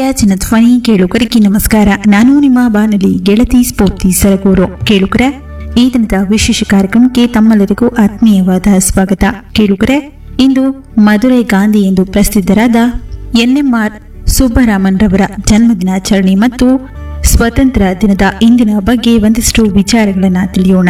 ಪ್ರೀತಿಯ ಜನಧ್ವನಿ ಕೇಳುಗರಿಗೆ ನಮಸ್ಕಾರ ನಾನು ನಿಮ್ಮ ಬಾನಲಿ ಗೆಳತಿ ಸ್ಫೂರ್ತಿ ಸರಗೂರು ಕೇಳುಗರೆ ಈ ದಿನದ ವಿಶೇಷ ಕಾರ್ಯಕ್ರಮಕ್ಕೆ ತಮ್ಮೆಲ್ಲರಿಗೂ ಆತ್ಮೀಯವಾದ ಸ್ವಾಗತ ಕೇಳುಗರೆ ಇಂದು ಮಧುರೈ ಗಾಂಧಿ ಎಂದು ಪ್ರಸಿದ್ಧರಾದ ಎನ್ಎಂಆರ್ ಸುಬ್ಬರಾಮನ್ ರವರ ಜನ್ಮದಿನಾಚರಣೆ ಮತ್ತು ಸ್ವತಂತ್ರ ದಿನದ ಇಂದಿನ ಬಗ್ಗೆ ಒಂದಿಷ್ಟು ವಿಚಾರಗಳನ್ನು ತಿಳಿಯೋಣ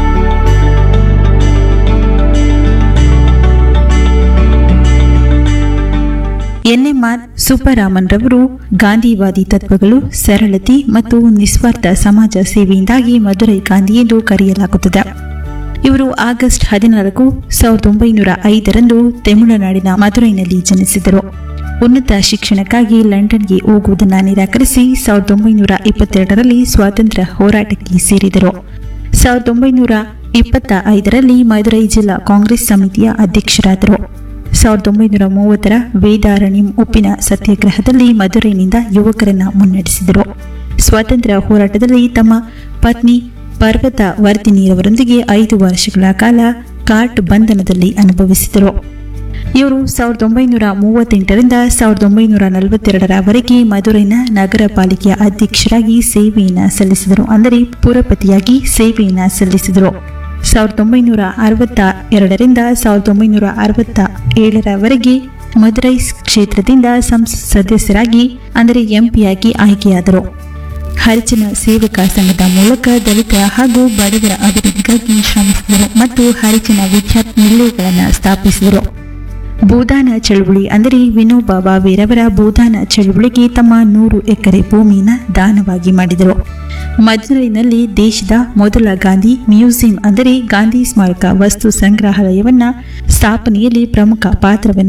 ಎನ್ಎಂಆರ್ ಸುಬ್ಬರಾಮನ್ ರವರು ಗಾಂಧಿವಾದಿ ತತ್ವಗಳು ಸರಳತೆ ಮತ್ತು ನಿಸ್ವಾರ್ಥ ಸಮಾಜ ಸೇವೆಯಿಂದಾಗಿ ಮಧುರೈ ಗಾಂಧಿ ಎಂದು ಕರೆಯಲಾಗುತ್ತದೆ ಇವರು ಆಗಸ್ಟ್ ಹದಿನಾಲ್ಕು ಸಾವಿರದ ಒಂಬೈನೂರ ಐದರಂದು ತಮಿಳುನಾಡಿನ ಮಧುರೈನಲ್ಲಿ ಜನಿಸಿದರು ಉನ್ನತ ಶಿಕ್ಷಣಕ್ಕಾಗಿ ಲಂಡನ್ಗೆ ಹೋಗುವುದನ್ನು ನಿರಾಕರಿಸಿ ಸಾವಿರದ ಒಂಬೈನೂರ ಇಪ್ಪತ್ತೆರಡರಲ್ಲಿ ಸ್ವಾತಂತ್ರ್ಯ ಹೋರಾಟಕ್ಕೆ ಸೇರಿದರು ಸಾವಿರದ ಒಂಬೈನೂರ ಇಪ್ಪತ್ತ ಐದರಲ್ಲಿ ಮಧುರೈ ಜಿಲ್ಲಾ ಕಾಂಗ್ರೆಸ್ ಸಮಿತಿಯ ಅಧ್ಯಕ್ಷರಾದರು ಸಾವಿರದ ಒಂಬೈನೂರ ಮೂವತ್ತರ ವೇದಾರಣ್ಯಂ ಉಪ್ಪಿನ ಸತ್ಯಾಗ್ರಹದಲ್ಲಿ ಮಧುರೈನಿಂದ ಯುವಕರನ್ನ ಮುನ್ನಡೆಸಿದರು ಸ್ವಾತಂತ್ರ್ಯ ಹೋರಾಟದಲ್ಲಿ ತಮ್ಮ ಪತ್ನಿ ಪರ್ವತ ವರ್ಧಿನಿಯವರೊಂದಿಗೆ ಐದು ವರ್ಷಗಳ ಕಾಲ ಕಾರ್ಟ್ ಬಂಧನದಲ್ಲಿ ಅನುಭವಿಸಿದರು ಇವರು ಸಾವಿರದ ಒಂಬೈನೂರ ಮೂವತ್ತೆಂಟರಿಂದ ಸಾವಿರದ ಒಂಬೈನೂರ ನಲವತ್ತೆರಡರವರೆಗೆ ಮಧುರೈನ ನಗರ ಪಾಲಿಕೆಯ ಅಧ್ಯಕ್ಷರಾಗಿ ಸೇವೆಯನ್ನು ಸಲ್ಲಿಸಿದರು ಅಂದರೆ ಪುರಪತಿಯಾಗಿ ಸೇವೆಯನ್ನು ಸಲ್ಲಿಸಿದರು ಸಾವಿರದ ಒಂಬೈನೂರ ಅರವತ್ತ ಎರಡರಿಂದ ಸಾವಿರದ ಒಂಬೈನೂರ ಅರವತ್ತ ಏಳರವರೆಗೆ ಮದುರೈ ಕ್ಷೇತ್ರದಿಂದ ಸಂಸತ್ ಸದಸ್ಯರಾಗಿ ಅಂದರೆ ಎಂಪಿಯಾಗಿ ಆಯ್ಕೆಯಾದರು ಹರಿಜನ ಸೇವಕ ಸಂಘದ ಮೂಲಕ ದಲಿತರ ಹಾಗೂ ಬಡವರ ಅಭಿವೃದ್ಧಿಗಾಗಿ ಶ್ರಮಿಸಿದರು ಮತ್ತು ಹರಿಜನ ವಿದ್ಯಾರ್ಥಿ ನಿಲಯಗಳನ್ನು ಸ್ಥಾಪಿಸಿದರು ಭೂದಾನ ಚಳುವಳಿ ಅಂದರೆ ವಿನೋಬಾ ಭಾವೆರವರ ಭೂದಾನ ಚಳುವಳಿಗೆ ತಮ್ಮ ನೂರು ಎಕರೆ ಭೂಮಿಯನ್ನು ದಾನವಾಗಿ ಮಾಡಿದರು ಮಧುರೈನಲ್ಲಿ ದೇಶದ ಮೊದಲ ಗಾಂಧಿ ಮ್ಯೂಸಿಯಂ ಅಂದರೆ ಗಾಂಧಿ ಸ್ಮಾರಕ ವಸ್ತು ಸಂಗ್ರಹಾಲಯವನ್ನ ಸ್ಥಾಪನೆಯಲ್ಲಿ ಪ್ರಮುಖ ಪಾತ್ರವನ್ನು